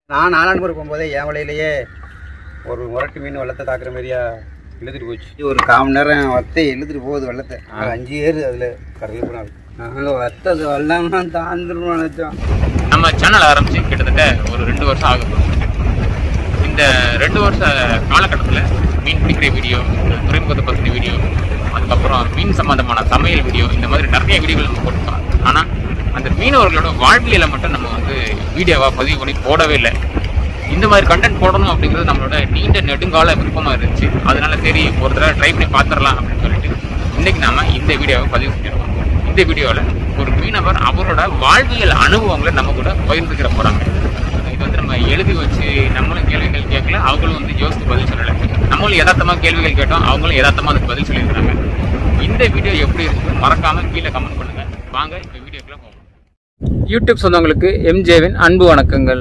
நான் நாலாண்டு போகும்போதே என் வலையிலேயே ஒரு முரட்டு மீன் வெள்ளத்தை தாக்குற மாதிரியா இழுத்துட்டு போச்சு ஒரு கால் மணி நேரம் வத்தை இழுத்துட்டு போகுது வெள்ளத்தை நாங்கள் அஞ்சு ஏறு அதில் கரையில் போனாங்க நாங்கள் வத்தது வெள்ளம்னா தாந்துருவோம் நினச்சோம் நம்ம சேனல் ஆரம்பிச்சு கிட்டத்தட்ட ஒரு ரெண்டு வருஷம் ஆக போகுது இந்த ரெண்டு வருஷ காலகட்டத்தில் மீன் பிடிக்கிற வீடியோ துறைமுகத்தை பற்றின வீடியோ அதுக்கப்புறம் மீன் சம்பந்தமான சமையல் வீடியோ இந்த மாதிரி நிறைய வீடியோகள் நம்ம போட்டுருக்கோம் ஆனால் அந்த மீனவர்களோட வாழ்வியலை மட்டும் நம்ம வந்து வீடியோவாக பதிவு பண்ணி போடவே இல்லை இந்த மாதிரி கண்டென்ட் போடணும் அப்படிங்கிறது நம்மளோட நீண்ட நெடுங்கால விருப்பமாக இருந்துச்சு அதனால சரி ஒரு தடவை ட்ரை பண்ணி பார்த்துடலாம் அப்படின்னு சொல்லிட்டு இன்னைக்கு நாம இந்த வீடியோவை பதிவு செஞ்சிருக்கோம் இந்த வீடியோவில் ஒரு மீனவர் அவரோட வாழ்வியல் அனுபவங்களை நம்ம கூட பகிர்ந்துக்கிற போகிறாங்க இது வந்து நம்ம எழுதி வச்சு நம்மளும் கேள்விகள் கேட்கல அவங்களும் வந்து யோசித்து பதில் சொல்லலை நம்மளும் யதார்த்தமாக கேள்விகள் கேட்டோம் அவங்களும் யதார்த்தமாக அதுக்கு பதில் சொல்லியிருக்காங்க இந்த வீடியோ எப்படி இருக்கு மறக்காம கீழே கமெண்ட் பண்ணுங்க வாங்க இப்போ வீடியோக்குள்ள போகலாம் யூடியூப் சொந்தங்களுக்கு எம்ஜேவின் அன்பு வணக்கங்கள்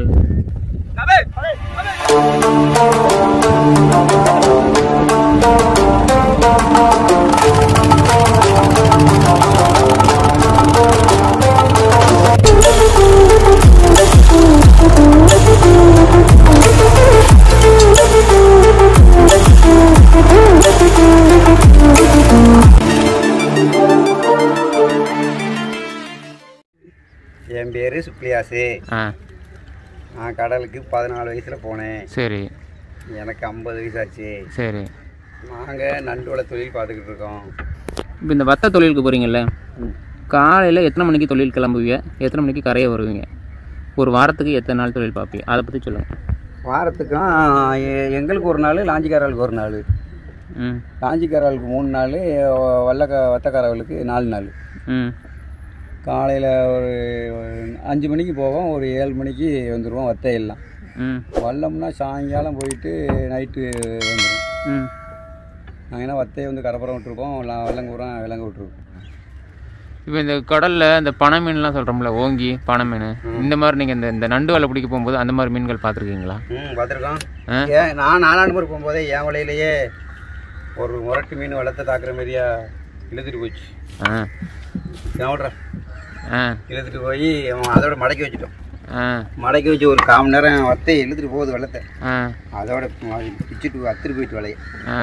என் பேர் சுப்ளியாசு ஆ நான் கடலுக்கு பதினாலு வயசில் போனேன் சரி எனக்கு ஐம்பது வயசாச்சு சரி நாங்கள் நண்டுவள தொழில் பார்த்துக்கிட்டு இருக்கோம் இப்போ இந்த வத்த தொழிலுக்கு போகிறீங்கல்ல காலையில் எத்தனை மணிக்கு தொழில் கிளம்புவீங்க எத்தனை மணிக்கு கரையை வருவீங்க ஒரு வாரத்துக்கு எத்தனை நாள் தொழில் பார்ப்பீங்க அதை பற்றி சொல்லுங்கள் வாரத்துக்கும் எ- எங்களுக்கு ஒரு நாள் லாஞ்சிக்காரர்களுக்கு ஒரு நாள் ம் லாஞ்சிக்காரர்களுக்கு மூணு நாள் வல்லக்க வத்தக்காரர்களுக்கு நாலு நாள் ம் காலையில் ஒரு ஒரு அஞ்சு மணிக்கு போவோம் ஒரு ஏழு மணிக்கு வந்துடுவோம் வத்தையெல்லாம் ம் வல்லம்னா சாயங்காலம் போயிட்டு நைட்டு வந்துடும் ம் நாங்கள் என்ன வத்தையை வந்து கரப்புறம் விட்டுருக்கோம் வெள்ளங்கூரம் விலங்கு விட்டுருக்கோம் இப்போ இந்த கடலில் இந்த பனை மீன்லாம் சொல்கிறோம்ல ஓங்கி பனை மீன் இந்த மாதிரி நீங்கள் இந்த இந்த நண்டு வலை பிடிக்க போகும்போது அந்த மாதிரி மீன்கள் பார்த்துருக்கீங்களா ம் பார்த்துருக்கோம் ஆ? ஏன் நான் நாலாண்டு பேர் போகும்போதே என் வலையிலேயே ஒரு முரட்டு மீன் வெள்ளத்தை தாக்குற மாதிரியா இழுத்துட்டு போச்சு ஆ எவ்வளோ ஆ இழுத்துட்டு போய் அதோட மடக்கி வச்சுட்டோம் ஆ மடக்கி வச்சு ஒரு கால் மணி நேரம் வத்தை இழுத்துட்டு போகுது வெள்ளத்தை ஆ அதோட பிச்சுட்டு அத்துட்டு போயிட்டு வலைய ஆ.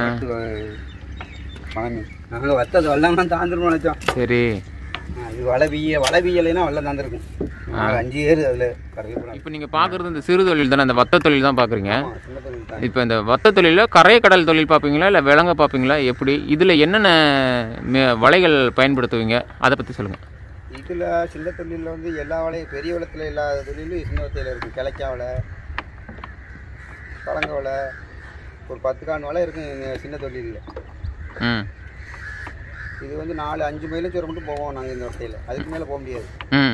பணம் நாங்கள் வத்தது வெள்ளம்னா தாந்துருவோம் நினச்சோம் சரி இது வலை வீய வலை வீயலைன்னா வெள்ளம் தாந்திருக்கும் நாங்கள் அஞ்சு ஏறு அதில் கரையில் போனாங்க இப்போ நீங்கள் பார்க்குறது இந்த சிறு தொழில் தானே அந்த வத்த தொழில் தான் பார்க்குறீங்க சின்ன தொழில் தான் இப்போ இந்த வத்த தொழிலில் கரை கடல் தொழில் பார்ப்பீங்களா இல்லை விலங்க பார்ப்பீங்களா எப்படி இதில் என்னென்ன மி- வலைகள் பயன்படுத்துவீங்க அதை பற்றி சொல்லுங்கள் இதில் சின்ன தொழிலில் வந்து எல்லா வலையும் பெரிய வளத்தில் இல்லாத தொழிலும் சின்ன வத்தையில் இருக்கும் கிளைக்கா வலை கலங்க வலை ஒரு பத்து கான் வலை இருக்கும் இந்த சின்ன தொழிலில் ம் இது வந்து நாலு அஞ்சு மைலும் சுரம் மட்டும் போவோம் நாங்கள் இந்த வத்தையில் அதுக்கு மேலே போக முடியாது ம்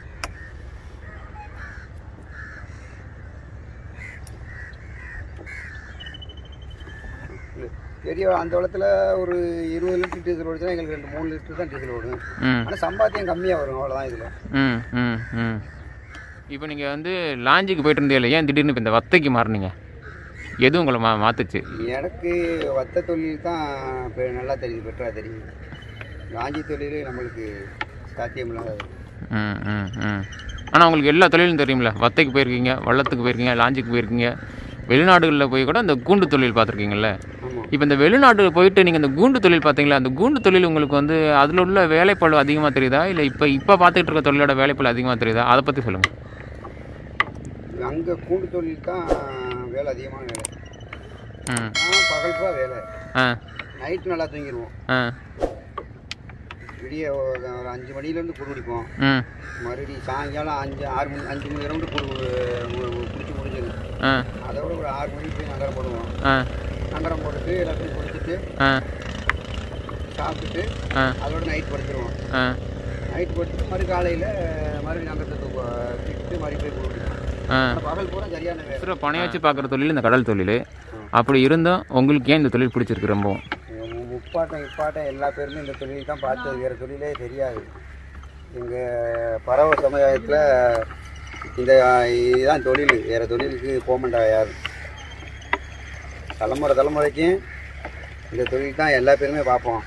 பெரிய அந்த வளத்தில் ஒரு இருபது லிட்டர் டீசல் ஓடுச்சுன்னா எங்களுக்கு ரெண்டு மூணு லிட்டர் தான் டீசல் ஓடும் ம் ஆனால் சம்பாத்தியம் கம்மியாக வரும் அவ்வளோதான் இதில் ம் ம் ம் இப்போ நீங்கள் வந்து லாஞ்சிக்கு போயிட்டு இருந்தே இல்லை ஏன் திடீர்னு இப்போ இந்த வத்தைக்கு மாறினீங்க எது உங்களை மா மாற்றுச்சு எனக்கு வத்த தொழில் தான் இப்போ நல்லா தெரியுது பெட்டராக தெரியுது காஞ்சி தொழில் நம்மளுக்கு சாத்தியம் இல்லாதது ம் ம் ம் ஆனால் உங்களுக்கு எல்லா தொழிலும் தெரியும்ல வத்தைக்கு போயிருக்கீங்க வள்ளத்துக்கு போயிருக்கீங்க லாஞ்சிக்கு போயிருக்கீங்க வெளிநாடுகளில் போய் கூட அந்த கூண்டு தொழில் பார்த்துருக்கீங்கல்ல ஆமாம் இப்போ இந்த வெளிநாடு போயிட்டு நீங்கள் இந்த கூண்டு தொழில் பார்த்தீங்களா அந்த கூண்டு தொழில் உங்களுக்கு வந்து அதில் உள்ள வேலைப்பளு அதிகமாக தெரியுதா இல்லை இப்போ இப்போ பார்த்துட்டு இருக்க தொழிலோட வேலைப்பளு அதிகமாக தெரியுதா அதை பற்றி சொல்லுங்கள் அங்கே கூண்டு தொழில் தான் வேலை அதிகமான வேலை ம் ஆனால் பகல் பூரா வேலை ஆ நைட்டு நல்லா தூங்கிடுவோம் ஆ விடிய ஒரு ஒரு அஞ்சு மணிலேருந்து குடு குடிப்போம் ம் மறுபடியும் சாயங்காலம் அஞ்சு ஆறு மணி அஞ்சு மணி ரவுண்டு குடு குடிச்சு முடிஞ்சிடும் ஆ அதோட ஒரு ஆறு மணிக்கு போய் நகரம் போடுவோம் ஆ நகரம் போட்டுட்டு எல்லாத்தையும் குடிச்சிட்டு ஆ சாப்பிட்டுட்டு ஆ அதோட நைட் படுத்துருவோம் ஆ நைட் படுத்துட்டு மறு காலையில் மறுபடியும் நகரத்தை திட்டு மறுபடியும் போய் குடிப்போம் ஆ ஆனா பகல் பூரா சரியான வேலை சிற பணைய வச்சு பார்க்குற தொழில் இந்த கடல் தொழில் அப்படி இருந்தும் உங்களுக்கு ஏன் இந்த தொழில் பிடிச்சிருக்கு ரொம்பவும் எங்க முப்பாட்டம் இப்பாட்டம் எல்லா பேருமே இந்த தொழில் தான் பார்த்தது வேறு தொழிலே தெரியாது எங்கள் பறவை சமுதாயத்தில் இந்த இதுதான் தொழில் வேறு தொழிலுக்கு போக மாட்டாங்க யாரும் தலைமுறை தலைமுறைக்கும் இந்த தொழில் தான் எல்லா பேருமே பார்ப்போம்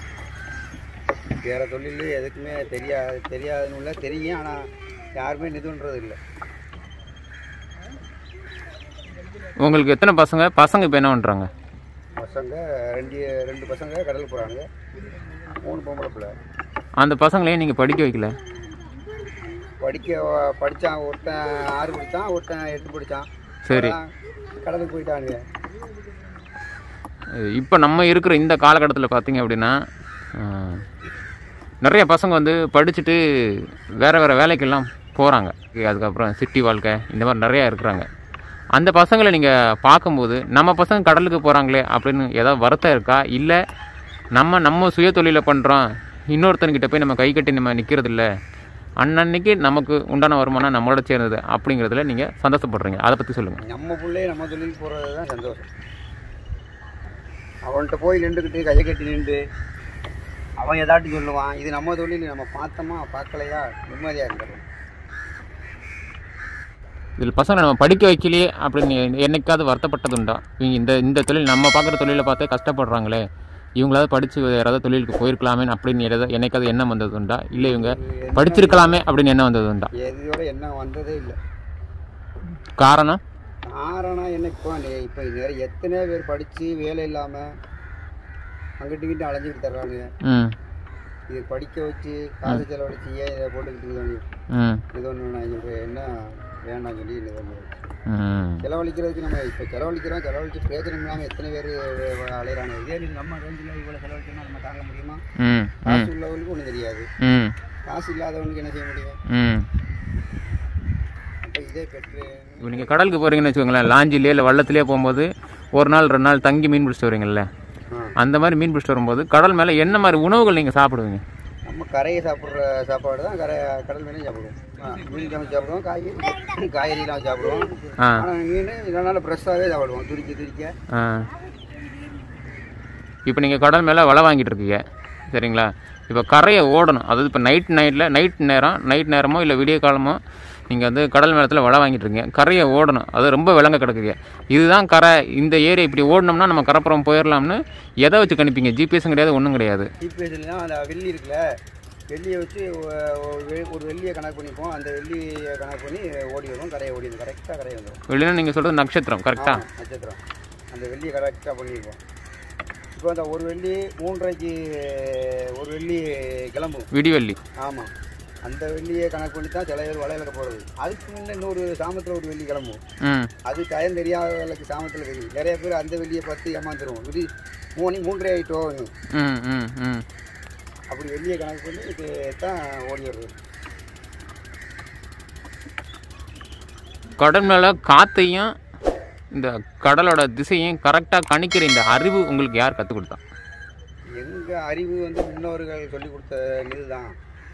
வேறு தொழில் எதுக்குமே தெரியாது தெரியாதுன்னு இல்லை தெரியும் ஆனால் யாருமே நிதுன்றது இல்லை உங்களுக்கு எத்தனை பசங்க பசங்க இப்போ என்ன பண்ணுறாங்க பசங்க ரெண்டு ரெண்டு பசங்க கடலுக்கு போகிறாங்க மூணு பொம்பளை பிள்ளை அந்த பசங்களையும் நீங்கள் படிக்க வைக்கல படிக்க படித்தான் ஒருத்தன் ஆறு படித்தான் ஒருத்தன் எட்டு படித்தான் சரி கடலுக்கு போயிட்டானுங்க இப்போ நம்ம இருக்கிற இந்த காலகட்டத்தில் பார்த்தீங்க அப்படின்னா அஹ், நிறைய பசங்க வந்து படிச்சுட்டு வேறு வேறு வேலைக்கெல்லாம் போகிறாங்க அதுக்கப்புறம் சிட்டி வாழ்க்கை இந்த மாதிரி நிறையா இருக்கிறாங்க அந்த பசங்களை நீங்கள் பார்க்கும்போது நம்ம பசங்க கடலுக்கு போகிறாங்களே அப்படின்னு ஏதாவது வருத்தம் இருக்கா இல்லை நம்ம நம்ம சுய தொழிலை பண்ணுறோம் இன்னொருத்தன்கிட்ட போய் நம்ம கை கட்டி நம்ம நிற்கிறது இல்லை அன்னன்னைக்கு நமக்கு உண்டான வருமானம் நம்மளோட சேர்ந்தது அப்படிங்கிறதுல நீங்கள் சந்தோஷப்படுறீங்க அதை பற்றி சொல்லுங்கள் நம்ம பிள்ளைய நம்ம தொழில் போகிறது தான் சந்தோஷம் அவன்கிட்ட போய் நின்றுக்கிட்டு கையை கட்டி நின்று அவன் ஏதாட்டி சொல்லுவான் இது நம்ம தொழில் நம்ம பார்த்தோமா பார்க்கலையா நிம்மதியாக இருக்கிறோம் இதில் பசங்களை நம்ம படிக்க வைக்கலையே அப்படின்னு என்னைக்காவது வருத்தப்பட்டது உண்டா இவங்க இந்த இந்த தொழில் நம்ம பார்க்குற தொழிலை பார்த்தே கஷ்டப்படுறாங்களே இவங்களாவது படித்து யாராவது தொழிலுக்கு போயிருக்கலாமே அப்படின்னு எதாவது என்னைக்காவது எண்ணம் வந்தது உண்டா இல்லை இவங்க படிச்சிருக்கலாமே அப்படின்னு எண்ணம் வந்தது உண்டா எதுவோட என்ன வந்ததே இல்லை காரணம் காரணம் என்ன இப்போ இப்போ நிறைய எத்தனை பேர் படித்து வேலை இல்லாமல் அங்கிட்டு இங்கிட்டு அலைஞ்சிக்கிட்டு தர்றானுங்க ம் இது படிக்க வச்சு காசு செலவழிச்சு ஏன் இதை போட்டுக்கிட்டு இருக்காங்க ம் இது ஒன்று நான் சொல்கிறேன் என்ன வேணாம் சொல்லி இது ஒன்று ம் செலவழிக்கிறதுக்கு நம்ம இப்போ செலவழிக்கிறோம் செலவழிச்சு பிரயோஜனம் இல்லாமல் எத்தனை பேர் அலையிறாங்க இதே நீ நம்ம ரேஞ்சில் இவ்வளோ செலவழிச்சோம்னா நம்ம தாங்க முடியுமா ம் ம் காசு உள்ளவங்களுக்கு ஒன்றும் தெரியாது ம் காசு இல்லாதவனுக்கு என்ன செய்ய முடியும் ம் அப்போ இதே பெற்று இப்போ நீங்கள் கடலுக்கு போகிறீங்கன்னு வச்சுக்கோங்களேன் லாஞ்சிலே இல்லை வள்ளத்திலே போகும்போது ஒரு நாள் ரெண்டு நாள் தங்கி மீன் பிடிச்சிட்டு வரீங்கல்ல ஆ. அந்த மாதிரி மீன் பிடிச்சிட்டு வரும்போது கடல் மேலே என்ன மாதிரி உணவுகள் நீங்கள் சாப்பிடுவீங்க நம்ம கரையை சாப்பிட்ற சாப்பாடு தான் கரை கடல் மீனையும் சாப்பிடுவோம் ஆ, மீன் சமைச்சு சாப்பிடுவோம் காய்கறி காய்கறிலாம் சாப்பிடுவோம் ஆ ஆனால் மீன் இதனால ஃப்ரெஷ்ஷாகவே சாப்பிடுவோம் துரிக்க துரிக்க ஆ இப்போ நீங்கள் கடல் மேலே வலை வாங்கிட்டு இருக்கீங்க சரிங்களா இப்போ கரையை ஓடணும் அதாவது இப்போ நைட் நைட்டில் நைட் நேரம் நைட் நேரமோ இல்லை விடிய காலமோ நீங்கள் வந்து கடல் மேலத்தில் வலை வாங்கிட்டு இருக்கீங்க கரையை ஓடணும் அது ரொம்ப விலங்க கிடக்குங்க இதுதான் கரை இந்த ஏரியா இப்படி ஓடணும்னா நம்ம கரைப்புறம் போயிடலாம்னு எதை வச்சு கணிப்பீங்க ஜிபிஎஸும் கிடையாது ஒன்றும் கிடையாது ஜிபிஎஸ்லாம் அந்த வெள்ளி இருக்குல்ல வெள்ளியை வச்சு ஒ- ஒரு வெ- ஒரு வெள்ளியை கணக்கு பண்ணிப்போம் அந்த வெள்ளியை கணக்கு பண்ணி ஓடி வரும் கரையை ஓடி வரும் கரெக்டாக கரையை வந்துடும் வெளியில் நீங்கள் சொல்கிறது நட்சத்திரம் கரெக்டாக ஆமா, நட்சத்திரம் அந்த வெள்ளியை கரெக்டாக பண்ணியிருப்போம் இப்போ அந்த ஒரு வெள்ளி மூன்றரைக்கு ஒரு வெள்ளி கிளம்பும் விடிவெள்ளி ஆமாம் அந்த வெள்ளியை கணக்கு பண்ணி தான் சில பேர் வளையலுக்கு போகிறது அதுக்கு முன்னே இன்னொரு சாமத்தில் ஒரு வெள்ளி கிளம்பும் ம் அது டயம் தெரியாதவர்களுக்கு சாமத்தில் தெரியும் நிறைய பேர் அந்த வெள்ளியை பார்த்து ஏமாந்துருவோம் இது மூணு மூன்றரை ஆகிட்டோம் ம் ம் ம் அப்படி வெள்ளியை கணக்கு பண்ணி இது தான் ஓடி வருது கடல் மேலே காற்றையும் இந்த கடலோட திசையும் கரெக்டாக கணிக்கிற இந்த அறிவு உங்களுக்கு யார் கற்றுக் கொடுத்தா எங்கள் அறிவு வந்து முன்னோர்கள் சொல்லி கொடுத்த இதுதான்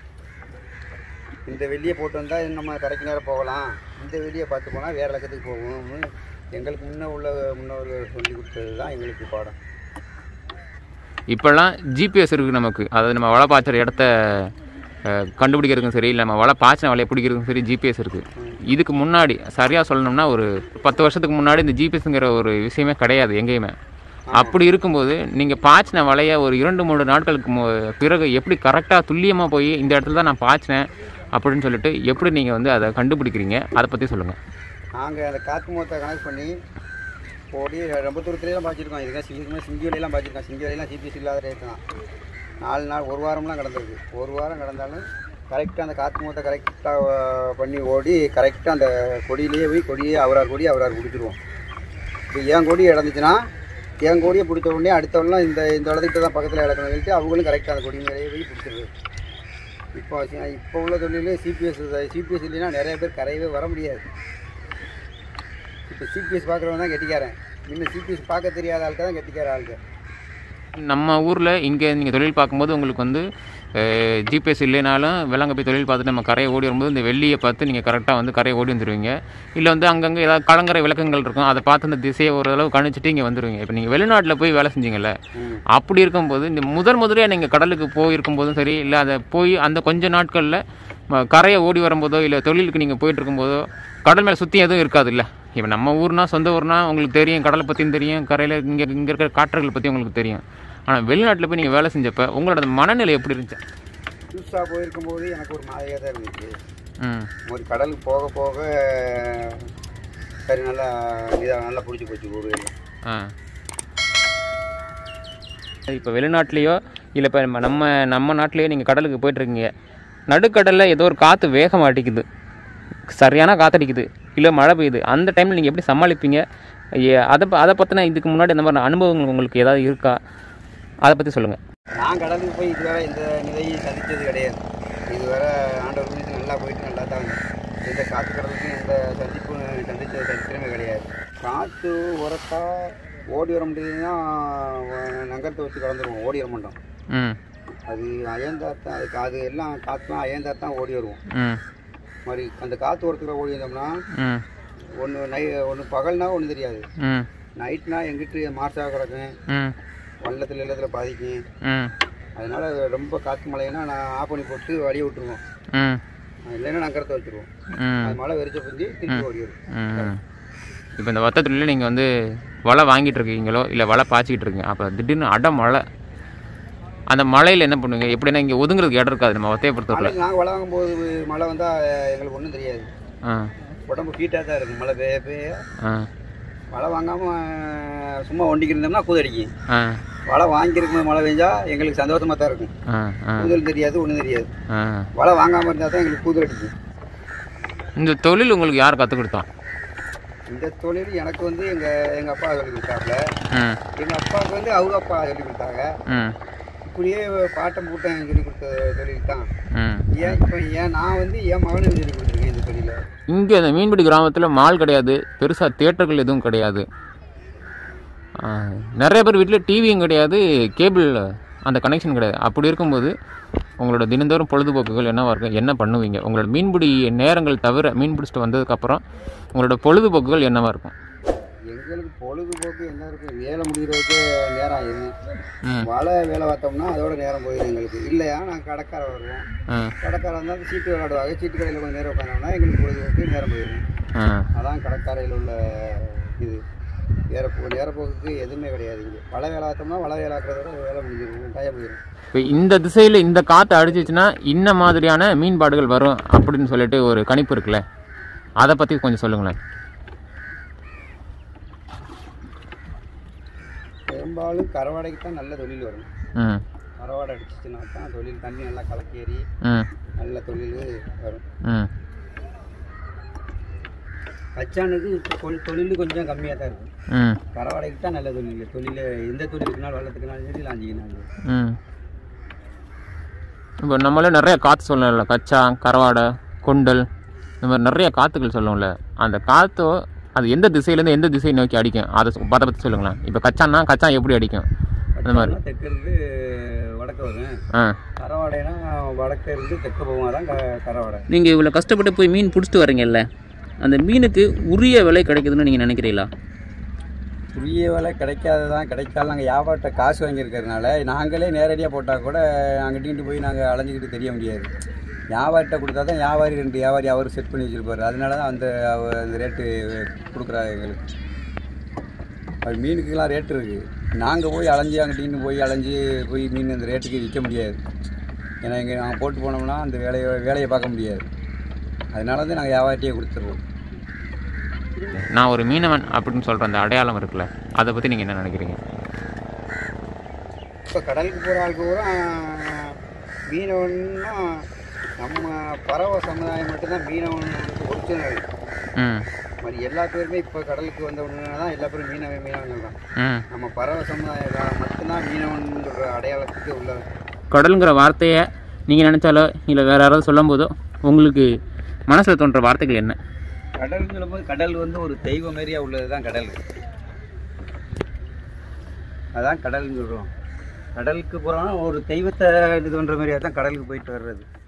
இந்த வெளியே போட்டு வந்தால் நம்ம கரைக்கு நேரம் போகலாம் இந்த வெளியே பார்த்து போனால் வேறு லட்சத்துக்கு போகும்னு எங்களுக்கு முன்ன உள்ள முன்னோர்கள் சொல்லி கொடுத்தது தான் எங்களுக்கு பாடம் இப்போல்லாம் ஜிபிஎஸ் இருக்குது நமக்கு அதாவது நம்ம வலை பாய்ச்சற இடத்த அஹ், கண்டுபிடிக்கிறதுக்கும் சரி இல்லை நம்ம வலை பாய்ச்சின வலையை பிடிக்கிறதுக்கும் சரி ஜிபிஎஸ் இருக்குது இதுக்கு முன்னாடி சரியாக சொல்லணும்னா ஒரு பத்து வருஷத்துக்கு முன்னாடி இந்த ஜிபிஎஸ்ங்கிற ஒரு விஷயமே கிடையாது எங்கேயுமே அப்படி இருக்கும்போது நீங்கள் பாய்ச்சின வலையை ஒரு இரண்டு மூணு நாட்களுக்கு மு- பிறகு எப்படி கரெக்டாக துல்லியமாக போய் இந்த இடத்துல தான் நான் பாய்ச்சினேன் அப்படின்னு சொல்லிட்டு எப்படி நீங்கள் வந்து அதை கண்டுபிடிக்கிறீங்க அதை பற்றி சொல்லுங்கள் நாங்கள் அந்த காற்று மொத்த கணக்கு பண்ணி ஓடி ரொம்ப தூரத்துலேலாம் பாய்ச்சிருக்கோம் இதுக்காக சிங்கமே சிங்கி வலையெல்லாம் பாய்ச்சிருக்கோம் சிங்கி வலையெல்லாம் ஜிபிஎஸ் இல்லாத ரேட்டு தான் நாலு நாள் ஒரு வாரம்லாம் கடந்திருக்கு ஒரு வாரம் கடந்தாலும் கரெக்டாக அந்த காற்று மொத்த கரெக்டாக பண்ணி ஓடி கரெக்டாக அந்த கொடியிலேயே போய் கொடியே அவரார் கொடி அவரார் பிடிச்சிருவோம் இப்போ என் கொடி இறந்துச்சுன்னா என் கொடியை பிடிச்ச உடனே அடுத்தவங்களாம் இந்த இந்த இடத்துக்கிட்ட தான் பக்கத்தில் இழக்கணும் சொல்லிட்டு அவங்களும் கரெக்டாக அந்த கொடி மேலேயே போய் பிடிச்சிருது இப்போ இப்போ உள்ள தொழில் சிபிஎஸ் சிபிஎஸ் இல்லைன்னா நிறைய பேர் கரையவே வர முடியாது இப்போ சிபிஎஸ் பார்க்குறவன் தான் கெட்டிக்காரன் இன்னும் சிபிஎஸ் பார்க்க தெரியாத ஆளுக்கு தான் கெட்டிக்கார ஆளுக்கு நம்ம ஊரில் இங்கே நீங்கள் தொழில் பார்க்கும்போது உங்களுக்கு வந்து ஜிபிஎஸ் இல்லைனாலும் வெள்ளாங்க போய் தொழில் பார்த்துட்டு நம்ம கரையை ஓடி வரும்போது இந்த வெள்ளியை பார்த்து நீங்கள் கரெக்டாக வந்து கரையை ஓடி வந்துடுவீங்க இல்லை வந்து அங்கங்கே ஏதாவது கலங்கரை விளக்கங்கள் இருக்கும் அதை பார்த்து அந்த திசையை ஓரளவு கணிச்சிட்டு இங்கே வந்துடுவீங்க இப்போ நீங்கள் வெளிநாட்டில் போய் வேலை செஞ்சீங்கல்ல ம். அப்படி இருக்கும்போது இந்த முதல் முதலியாக நீங்கள் கடலுக்கு போயிருக்கும் போதும் சரி இல்லை அதை போய் அந்த கொஞ்ச நாட்களில் ம- கரையை ஓடி வரும்போதோ இல்லை தொழிலுக்கு நீங்கள் போயிட்டு இருக்கும்போதோ கடல் மேலே சுற்றி எதுவும் இருக்காது இல்லை இப்போ நம்ம ஊர்னா சொந்த ஊர்னா உங்களுக்கு தெரியும் கடலை பற்றியும் தெரியும் கரையில் இங்கே இங்கே இருக்கிற காற்றுகள் பற்றி உங்களுக்கு தெரியும் ஆனால் வெளிநாட்டில் போய் நீங்கள் வேலை செஞ்சப்போ உங்களோட மனநிலை எப்படி இருந்துச்சு புதுசாக போயிருக்கும்போது எனக்கு ஒரு மாதிரியாக தான் இருந்துச்சு ம் ஒரு கடலுக்கு போக போக கறி நல்லா இதாக நல்லா பிடிச்சி போச்சு ஒரு ஆ இப்போ வெளிநாட்டிலேயோ இல்லை இப்போ நம்ம நம்ம நம்ம நாட்டிலேயோ நீங்கள் கடலுக்கு போயிட்டுருக்கீங்க நடுக்கடலில் ஏதோ ஒரு காற்று வேகமாக அடிக்குது சரியான காற்றடிக்குது இல்லை மழை பெய்யுது அந்த டைமில் நீங்கள் எப்படி சமாளிப்பீங்க ஏ- அதை ப- அதை பற்றின இதுக்கு முன்னாடி இந்த மாதிரி அனுபவங்கள் உங்களுக்கு ஏதாவது இருக்கா அதை பற்றி சொல்லுங்கள் நான் கடலுக்கு போய் இதுவரை எந்த நிலையும் சந்தித்தது கிடையாது இதுவரை ஆண்டவர் மீது நல்லா போயிட்டு நல்லா தான் வந்தேன். எந்த காற்று கடலுக்கும் எந்த சந்திப்பும் சந்தித்த சரித்திரமே கிடையாது காற்று உரத்தா ஓடி வர முடியுதுன்னா நகரத்தை வச்சு கலந்துருவோம் ஓடி வர மாட்டோம் ம் அது அயர்ந்தா தான் அதுக்கு அது எல்லாம் காற்றுலாம் அயர்ந்தா தான் ஓடி வருவோம் ம் மாதிரி அந்த காற்று ஓரத்துக்குள்ள ஓடி வந்தோம்னா ம் ஒன்று நை ஒன்று பகல்னா ஒன்றும் தெரியாது ம் நைட்னா எங்கிட்டு மார்ச்சாக கிடக்கும் ம் வள்ளத்தில் இல்லத்தில் பாதிக்கும் ம் அதனால ரொம்ப காற்று மழைன்னா நான் ஆஃப் பண்ணி போட்டு வடிய விட்டுருவோம் ம் இல்லைன்னா நகரத்தை வச்சுருவோம் ம் அது மழை வெறிச்ச புரிஞ்சு திருப்பி ஓடி வரும் ம் இப்போ இந்த வத்தத்துலையில் நீங்கள் வந்து வலை வாங்கிட்டு இருக்கீங்களோ இல்லை வலை பாய்ச்சிக்கிட்டு இருக்கீங்க அப்போ திடீர்னு அடை மழை அந்த மழையில் என்ன பண்ணுவீங்க எப்படின்னா இங்கே ஒதுங்குறதுக்கு இடம் இருக்காது நம்ம வத்தையை பொறுத்தவரை நாங்கள் வலை வாங்கும்போது மழை வந்தால் எங்களுக்கு ஒன்றும் தெரியாது ஆ உடம்பு ஹீட்டாக தான் இருக்கும் மழை பெய்ய பெய்ய ஆ மழை வாங்காமல் சும்மா ஒண்டிக்கிட்டு இருந்தோம்னா கூதடிக்கும் ஆ வலை வாங்கியிருக்கும் மழை பெஞ்சா எங்களுக்கு சந்தோஷமாக தான் இருக்கும் ஆ ஆ கூதல் தெரியாது ஒன்றும் தெரியாது ஆ வலை வாங்காமல் இருந்தால் தான் எங்களுக்கு கூதல் அடிக்கும் இந்த தொழில் உங்களுக்கு யார் கற்றுக் கொடுத்தா இந்த தொழில் எனக்கு வந்து எங்கள் எங்கள் அப்பா சொல்லி கொடுத்தாப்புல ம் எங்கள் அப்பாவுக்கு வந்து அவங்க அப்பா சொல்லி கொடுத்தாங்க ம் இப்படியே பாட்டம் பூட்டம் சொல்லி கொடுத்த தொழில் தான் ம் ஏன் இப்போ ஏன் நான் வந்து என் மகனுக்கு சொல்லி கொடுத்துருக்கேன் இந்த தொழிலை இங்கே இந்த மீன்பிடி கிராமத்தில் மால் கிடையாது பெருசாக தியேட்டர்கள் எதுவும் கிடையாது ஆ, நிறைய பேர் வீட்டில் டிவியும் கிடையாது கேபிள் அந்த கனெக்ஷன் கிடையாது அப்படி இருக்கும்போது உங்களோட தினந்தோறும் பொழுதுபோக்குகள் என்னவா இருக்கும் என்ன பண்ணுவீங்க உங்களோட மீன்பிடி நேரங்கள் தவிர மீன் பிடிச்சிட்டு வந்ததுக்கப்புறம் உங்களோட பொழுதுபோக்குகள் என்னவா இருக்கும் எங்களுக்கு பொழுதுபோக்கு என்ன இருக்கும் வேலை முடிகிறதுக்கு நேரம் ஆயிரும் ம் வலை வேலை பார்த்தோம்னா அதோட நேரம் போயிடும் எங்களுக்கு இல்லையா நான் கடைக்கார வருவோம் ஆ கடைக்கார இருந்தால் சீட்டு விளையாடுவாங்க சீட்டு கடையில் கொஞ்சம் நேரம் உட்காந்தோம்னா எங்களுக்கு பொழுதுபோக்கு நேரம் போயிடும் ஆ அதான் கடற்கரையில் உள்ள இது நேரப்போ நேரப்போக்குக்கு எதுவுமே கிடையாது இங்கே வலை வேலை பார்த்தோம்னா வலை வேலை ஆக்கிறதோட வேலை முடிஞ்சிடும் டைம் போயிடும் இப்போ இந்த திசையில் இந்த காற்று அடிச்சிச்சுன்னா இன்ன மாதிரியான மீன்பாடுகள் வரும் அப்படின்னு சொல்லிட்டு ஒரு கணிப்பு இருக்குல்ல அதை பற்றி கொஞ்சம் சொல்லுங்களேன் பெரும்பாலும் கரவாடைக்கு தான் நல்ல தொழில் வரும் ம் கரவாடை அடிச்சிச்சுன்னா தான் தொழில் தண்ணி நல்லா கலக்கேறி ம் நல்ல தொழில் வரும் ம் கச்சானுக்கு தொழில் தொழில் கொஞ்சம் கம்மியாக தான் இருக்கும் ம் கரவாடைக்கு தான் நல்ல தொழில் தொழில் எந்த தொழிலுக்குனாலும் வெள்ளத்துக்குனாலும் சரி லாஞ்சிக்குனாலும் சரி ம் இப்போ நம்மளே நிறைய காற்று சொல்லணும்ல கச்சா கரவாடை கொண்டல் இந்த மாதிரி நிறைய காற்றுகள் சொல்லுவோம்ல அந்த காற்று அது எந்த திசையிலேருந்து எந்த திசையை நோக்கி அடிக்கும் அதை சொ- அதை பற்றி சொல்லுங்களேன் இப்போ கச்சான்னா கச்சா எப்படி அடிக்கும் அந்த மாதிரி கச்சான்னா தெற்கு இருந்து வடக்கு வரும் ஆ கரவாடைனா வடக்கு இருந்து தெற்கு போகும் தான் க கரவாடை நீங்கள் இவ்வளோ கஷ்டப்பட்டு போய் மீன் பிடிச்சிட்டு வரீங்கல்ல அந்த மீனுக்கு உரிய விலை கிடைக்குதுன்னு நீங்கள் நினைக்கிறீங்களா உரிய விலை கிடைக்காததான் கிடைக்காது நாங்கள் வியாபாரத்தை காசு வாங்கியிருக்கிறதுனால நாங்களே நேரடியாக போட்டால் கூட அங்கிட்டு போய் நாங்கள் அலைஞ்சிக்கிட்டு தெரிய முடியாது வியாபாரிட்ட கொடுத்தா தான் வியாபாரி ரெண்டு வியாபாரி அவர் செட் பண்ணி வச்சிருப்பாரு அதனால தான் அந்த அவ- அந்த ரேட்டு கொடுக்குறாரு எங்களுக்கு அது மீனுக்குலாம் ரேட்டு இருக்குது நாங்கள் போய் அலைஞ்சி அங்கிட்டு போய் அலைஞ்சி போய் மீன் அந்த ரேட்டுக்கு விற்க முடியாது ஏன்னா இங்கே நாங்கள் போட்டு போனோம்னா அந்த வேலையை வேலையை பார்க்க முடியாது அதனால தான் நாங்கள் வியாபாரிட்டையே கொடுத்துருவோம் நான் ஒரு மீனவன் அப்படின்னு சொல்கிற அந்த அடையாளம் இருக்குல்ல அதை பற்றி நீங்கள் என்ன நினைக்கிறீங்க இப்போ கடலுக்கு போகிற ஆளுக்கு பூரா மீனவன்னா நம்ம பறவை சமுதாயம் மட்டும்தான் மீனவன் ஒரிஜினல் ம் மாதிரி எல்லா பேருமே இப்போ கடலுக்கு வந்தவங்க தான் எல்லா பேரும் மீனவன் மீனவர்கள் தான் ம் நம்ம பறவை சமுதாயம் மட்டும்தான் மீனவன் சொல்கிற அடையாளத்துக்கு உள்ளது கடலுங்கிற வார்த்தையை நீங்கள் நினச்சாலோ இல்லை வேறு யாராவது சொல்லும்போதோ உங்களுக்கு மனசில் தோன்ற வார்த்தைகள் என்ன கடல்னு சொல்லும்போது கடல் வந்து ஒரு தெய்வம் மாரியா உள்ளது தான் கடல் அதான் கடல்னு சொல்கிறோம் கடலுக்கு போகிறோம்னா ஒரு தெய்வத்தை இது பண்ணுற மாதிரியா தான் கடலுக்கு போயிட்டு வர்றது